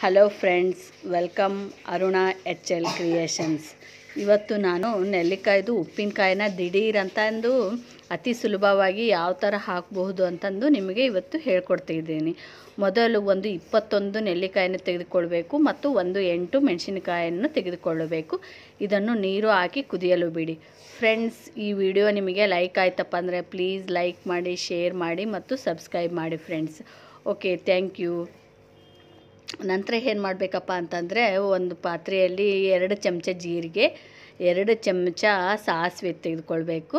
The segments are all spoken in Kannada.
hello friends welcome Aruna H L creations ಇವತ್ತು ನಾನು ನೆಲ್ಲಿಕಾಯ್ದು ಉಪ್ಪಿನಕಾಯಿನ ದಿಢೀರ್ ಅಂತಂದು ಅತಿ ಸುಲಭವಾಗಿ ಯಾವ ಥರ ಹಾಕಬಹುದು ಅಂತಂದು ನಿಮಗೆ ಇವತ್ತು ಹೇಳ್ಕೊಡ್ತಿದ್ದೀನಿ ಮೊದಲು ಒಂದು ಇಪ್ಪತ್ತೊಂದು ನೆಲ್ಲಿಕಾಯನ್ನು ತೆಗೆದುಕೊಳ್ಬೇಕು ಮತ್ತು ಒಂದು ಎಂಟು ಮೆಣಸಿನಕಾಯನ್ನು ತೆಗೆದುಕೊಳ್ಳಬೇಕು ಇದನ್ನು ನೀರು ಹಾಕಿ ಕುದಿಯಲು ಬಿಡಿ ಫ್ರೆಂಡ್ಸ್ ಈ ವಿಡಿಯೋ ನಿಮಗೆ ಲೈಕ್ ಆಯ್ತಪ್ಪ ಅಂದರೆ ಪ್ಲೀಸ್ ಲೈಕ್ ಮಾಡಿ ಶೇರ್ ಮಾಡಿ ಮತ್ತು ಸಬ್ಸ್ಕ್ರೈಬ್ ಮಾಡಿ ಫ್ರೆಂಡ್ಸ್ ಓಕೆ ಥ್ಯಾಂಕ್ ಯು ನಂತರ ಏನು ಮಾಡಬೇಕಪ್ಪ ಅಂತಂದರೆ ಒಂದು ಪಾತ್ರೆಯಲ್ಲಿ ಎರಡು ಚಮಚ ಜೀರಿಗೆ ಎರಡು ಚಮಚ ಸಾಸಿವೆ ತೆಗೆದುಕೊಳ್ಬೇಕು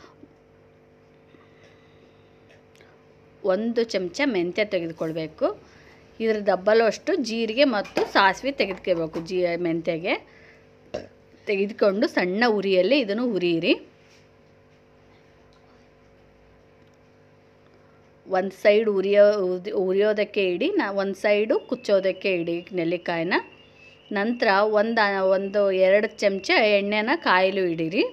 ಒಂದು ಚಮಚ ಮೆಂತ್ಯ ತೆಗೆದುಕೊಳ್ಬೇಕು ಇದ್ರ ಡಬ್ಬಲು ಅಷ್ಟು ಜೀರಿಗೆ ಮತ್ತು ಸಾಸಿವೆ ತೆಗೆದುಕೋಬೇಕು ಜೀ ಮೆಂತ್ಯಗೆ ತೆಗೆದುಕೊಂಡು ಸಣ್ಣ ಉರಿಯಲ್ಲಿ ಇದನ್ನು ಹುರಿಯಿರಿ ಒಂದು ಸೈಡ್ ಉರಿಯೋ ಉದಿ- ಉರಿಯೋದಕ್ಕೆ ಇಡಿ ನಾ ಒಂದು ಸೈಡು ಕುಚ್ಚೋದಕ್ಕೆ ಇಡಿ ನೆಲ್ಲಿಕಾಯಿನ ನಂತರ ಒಂದು ಒಂದು ಎರಡು ಚಮಚ ಎಣ್ಣೆನ ಕಾಯಲು ಇಡಿರಿ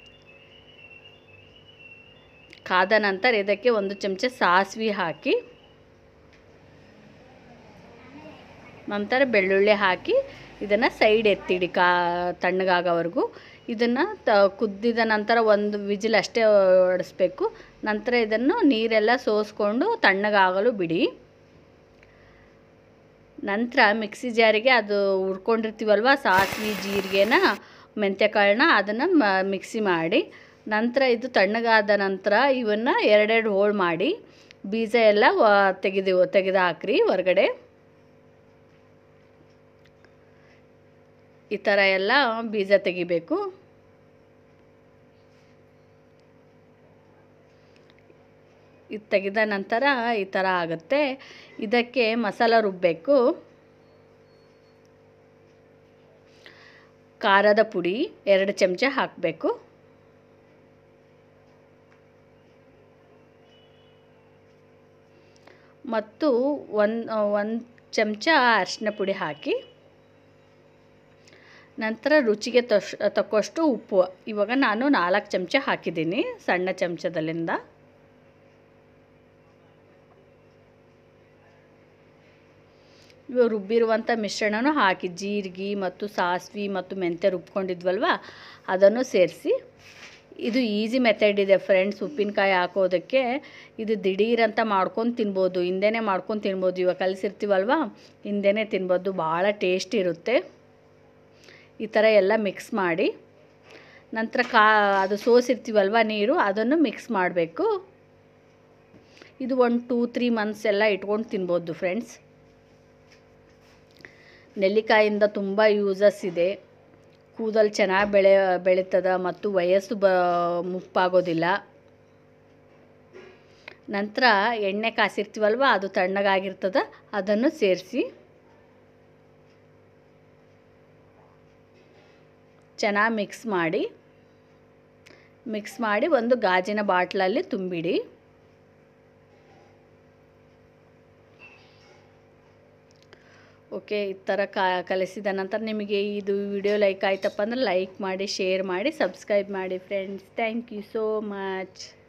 ಕಾದ ನಂತರ ಇದಕ್ಕೆ ಒಂದು ಚಮಚ ಸಾಸಿವೆ ಹಾಕಿ ನಂತರ ಬೆಳ್ಳುಳ್ಳಿ ಹಾಕಿ ಇದನ್ನು ಸೈಡ್ ಎತ್ತಿಡಿ ಕಾ ತಣ್ಣಗಾಗೋವರೆಗೂ ಇದನ್ನು ತ ಕುದ್ದಿದ ನಂತರ ಒಂದು ವಿಜಿಲ್ ಅಷ್ಟೇ ಹೊಡೆಸ್ಬೇಕು ನಂತರ ಇದನ್ನು ನೀರೆಲ್ಲ ಸೋಸ್ಕೊಂಡು ತಣ್ಣಗಾಗಲು ಬಿಡಿ ನಂತರ ಮಿಕ್ಸಿ ಜಾರಿಗೆ ಅದು ಹುರ್ಕೊಂಡಿರ್ತೀವಲ್ವ ಸಾಸಿವೆ ಜೀರಿಗೆನ ಮೆಂತ್ಯಕಾಳನ್ನ ಅದನ್ನು ಮಿಕ್ಸಿ ಮಾಡಿ ನಂತರ ಇದು ತಣ್ಣಗಾದ ನಂತರ ಇವನ್ನು ಎರಡೆರಡು ಹೋಳು ಮಾಡಿ ಬೀಜ ಎಲ್ಲ ವ- ತೆಗೆದು ತೆಗೆದು ಹಾಕ್ರಿ ಹೊರಗಡೆ ಈ ಥರ ಎಲ್ಲ ಬೀಜ ತೆಗಿಬೇಕು ಇದು ತೆಗೆದ ನಂತರ ಈ ಥರ ಆಗುತ್ತೆ ಇದಕ್ಕೆ ಮಸಾಲ ರುಬ್ಬಬೇಕು ಖಾರದ ಪುಡಿ ಎರಡು ಚಮಚ ಹಾಕಬೇಕು ಮತ್ತು ಒಂದು ಒಂದು ಚಮಚ ಅರಿಶಿನ ಪುಡಿ ಹಾಕಿ ನಂತರ ರುಚಿಗೆ ತಶ್ ತಕ್ಕಷ್ಟು ಉಪ್ಪು ಇವಾಗ ನಾನು ನಾಲ್ಕು ಚಮಚ ಹಾಕಿದ್ದೀನಿ ಸಣ್ಣ ಚಮಚದಲ್ಲಿಂದ ಇವಾಗ ರುಬ್ಬಿರುವಂಥ ಮಿಶ್ರಣನೂ ಹಾಕಿ ಜೀರಿಗೆ ಮತ್ತು ಸಾಸಿವೆ ಮತ್ತು ಮೆಂತ್ಯ ರುಬ್ಕೊಂಡಿದ್ವಲ್ವ ಅದನ್ನು ಸೇರಿಸಿ ಇದು ಈಸಿ ಮೆಥಡ್ ಇದೆ ಫ್ರೆಂಡ್ಸ್ ಉಪ್ಪಿನಕಾಯಿ ಹಾಕೋದಕ್ಕೆ ಇದು ದಿಢೀರ್ ಅಂತ ಮಾಡ್ಕೊಂಡು ತಿನ್ಬೋದು ಹಿಂದೆನೇ ಮಾಡ್ಕೊಂಡು ತಿನ್ಬೋದು ಇವಾಗ ಕಲಿಸಿರ್ತೀವಲ್ವ ಹಿಂದೆನೇ ತಿನ್ಬೋದು ಭಾಳ ಟೇಸ್ಟ್ ಇರುತ್ತೆ ಈ ಥರ ಎಲ್ಲ ಮಿಕ್ಸ್ ಮಾಡಿ ನಂತರ ಕಾ ಅದು ಸೋಸಿರ್ತೀವಲ್ವ ನೀರು ಅದನ್ನು ಮಿಕ್ಸ್ ಮಾಡಬೇಕು ಇದು ಒಂದು ಟೂ ತ್ರೀ ಮಂತ್ಸ್ ಎಲ್ಲ ಇಟ್ಕೊಂಡು ತಿನ್ಬೋದು ಫ್ರೆಂಡ್ಸ್ ನೆಲ್ಲಿಕಾಯಿಂದ ತುಂಬ ಯೂಸಸ್ ಇದೆ ಕೂದಲು ಚೆನ್ನಾಗಿ ಬೆಳೆ ಬೆಳೀತದ ಮತ್ತು ವಯಸ್ಸು ಬ ಮುಪ್ಪಾಗೋದಿಲ್ಲ ನಂತರ ಎಣ್ಣೆ ಕಾಸಿರ್ತೀವಲ್ವ ಅದು ತಣ್ಣಗಾಗಿರ್ತದ ಅದನ್ನು ಸೇರಿಸಿ ಚೆನ್ನಾಗಿ ಮಿಕ್ಸ್ ಮಾಡಿ ಮಿಕ್ಸ್ ಮಾಡಿ ಒಂದು ಗಾಜಿನ ಬಾಟ್ಲಲ್ಲಿ ತುಂಬಿಡಿ ಓಕೆ ಈ ಥರ ಕಾ ಕಲಿಸಿದ ನಂತರ ನಿಮಗೆ ಇದು ವಿಡಿಯೋ ಲೈಕ್ ಆಯ್ತಪ್ಪ ಅಂದ್ರೆ ಲೈಕ್ ಮಾಡಿ ಶೇರ್ ಮಾಡಿ ಸಬ್ಸ್ಕ್ರೈಬ್ ಮಾಡಿ friends thank you so much